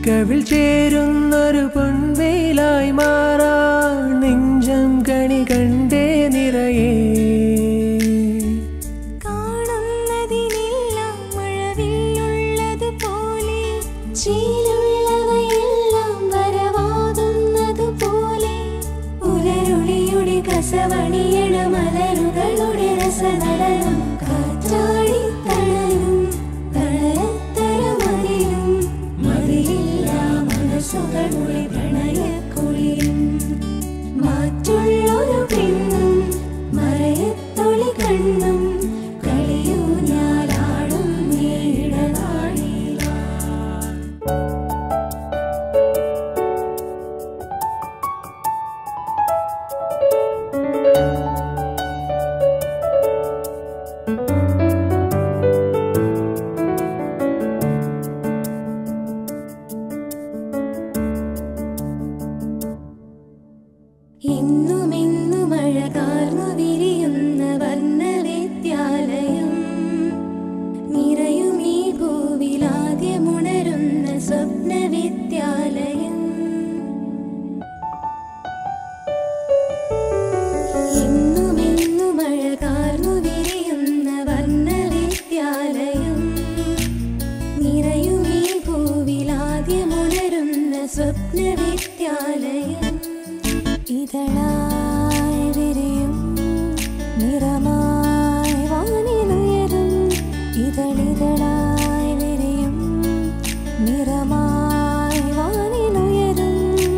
കവിൾ ചേരുന്നൊരു പൊൻവേലായി മാറാൻ നെഞ്ചം കണി കണ്ടേ നിറയേ കാണുന്നതിനെല്ലാം മഴവില്ലുള്ളതുപോലെ ചീലുള്ളവയെല്ലാം വരവാകുന്നതുപോലെ ഉലരുളിയുടെ കസവണിയണ മലരുകളുടെ രസനടനം കാറ്റാടി തണലും തണലത്തരമതിലും മതിലില്ല മനസ്സുകളുടെ പ്രണയക്കുളിരും മാറ്റുള്ളൊരു പെണ്ണും മറയത്തൊളി കണ്ണും കളിയൂ ഞാലാടും നീടനാടില എന്നുമെന്നു മഴ കാർന്നു വിരിയുന്ന വർണ്ണവിദ്യാലയം നിറയും ഈ ഭൂവിലാദ്യമുണരുന്ന സ്വപ്നവിദ്യാലയം എന്നുമെന്നു മഴ കാർന്നു വിരിയുന്ന വർണ്ണവിദ്യാലയം നിറയും ഈ ഭൂവിലാദ്യമുണരുന്ന സ്വപ്നവിദ്യാലയം ഇതളായി വിരിയും നിറമായി വാനിലുയരും ഇതളിതളായി വിരിയും നിറമായി വാനിലുയരും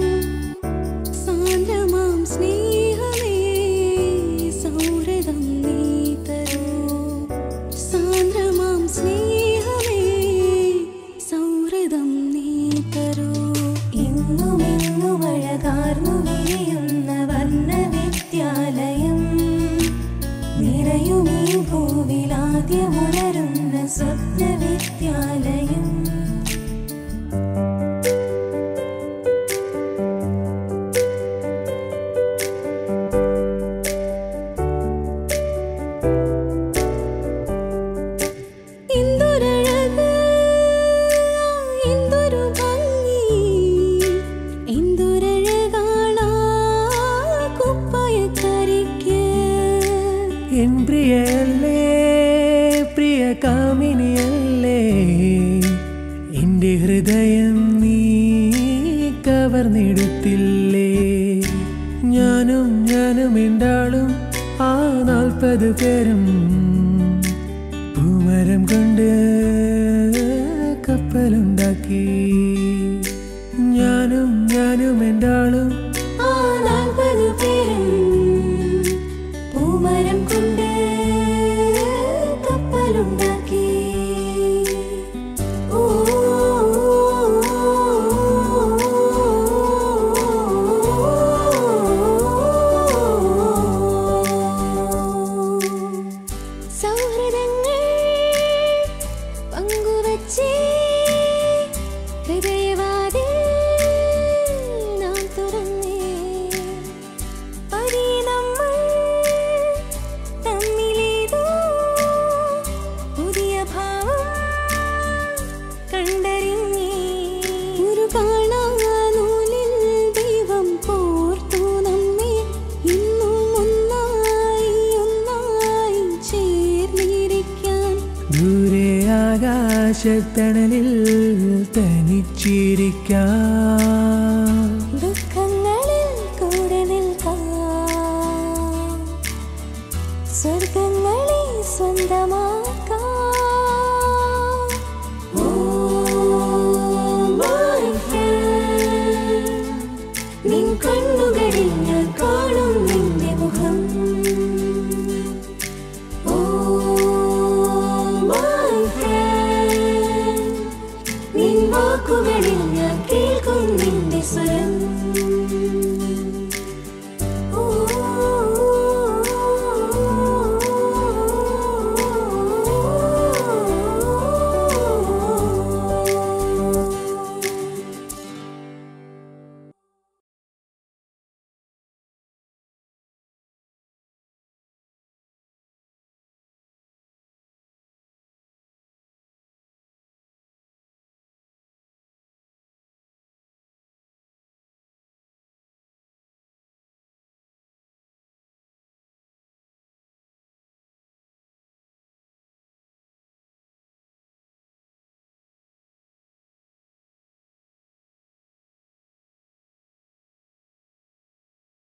സാന്ദ്രമാം സ്നേഹമേ സൗഹൃദം നീ തരൂ സാന്ദ്രമാം സ്നേഹമേ സൗഹൃദം നീ തരൂ എന്നും എന്നും അഴകാർന്നു വിരിയുന്ന വർണ്ണവിദ്യാലയം നിറയും ഈ ഭൂവിലാദ്യമുണരുന്ന സ്വപ്നവിദ്യാലയം എന്തൊരഴക് എന്തൊരു ഭംഗി എന്തൊരഴകാണാ കുപ്പായക്കാരിക്ക് എൻ പ്രിയല്ലേ പ്രിയ കാമിനിയല്ലേ എൻ്റെ ഹൃദയം നീ കവർന്നെടുത്തില്ലേ ഞാനും ഞാനും എന്താളും ആ നാൽപ്പത് പേരും പൂമരം കൊണ്ട് കപ്പലുണ്ടാക്കി ഞാനും ഞാനും എന്താളും ആ നാൽപ്പത് പേരും പൂമരം കൊണ്ട് കപ്പലുണ്ടാക്കി ഓ സൗഹൃദങ്ങൾ പങ്കുവച്ചേ ഹൃദയവാതിൽ നാം തുറന്നേ പതിയെ നമ്മൾ തമ്മിലേതോ പുതിയ ഭാവം കണ്ടറിഞ്ഞേ ഒരു കാണാനൂലിൽ ദൈവം കോർത്തു നമ്മെ ഇന്നും ഒന്നായി ഒന്നായി ചേർന്നിരിക്കാൻ ദൂരെ ആകാശത്തണലിൽ തനിച്ചിരിക്കാം ദുഃഖങ്ങളിൽ കൂടെ നിൽക്കാം സ്വർഗങ്ങളെ സ്വന്തമാക്കാം ഓ, my friend, നിൻ കണ്ണുകളിൽ ഞാൻ കാണും നിന്റെ മുഖം ഓ, my friend, നിൻ വാക്കുകളിൽ ഞാൻ കേൾക്കും നിന്റെ സ്വരം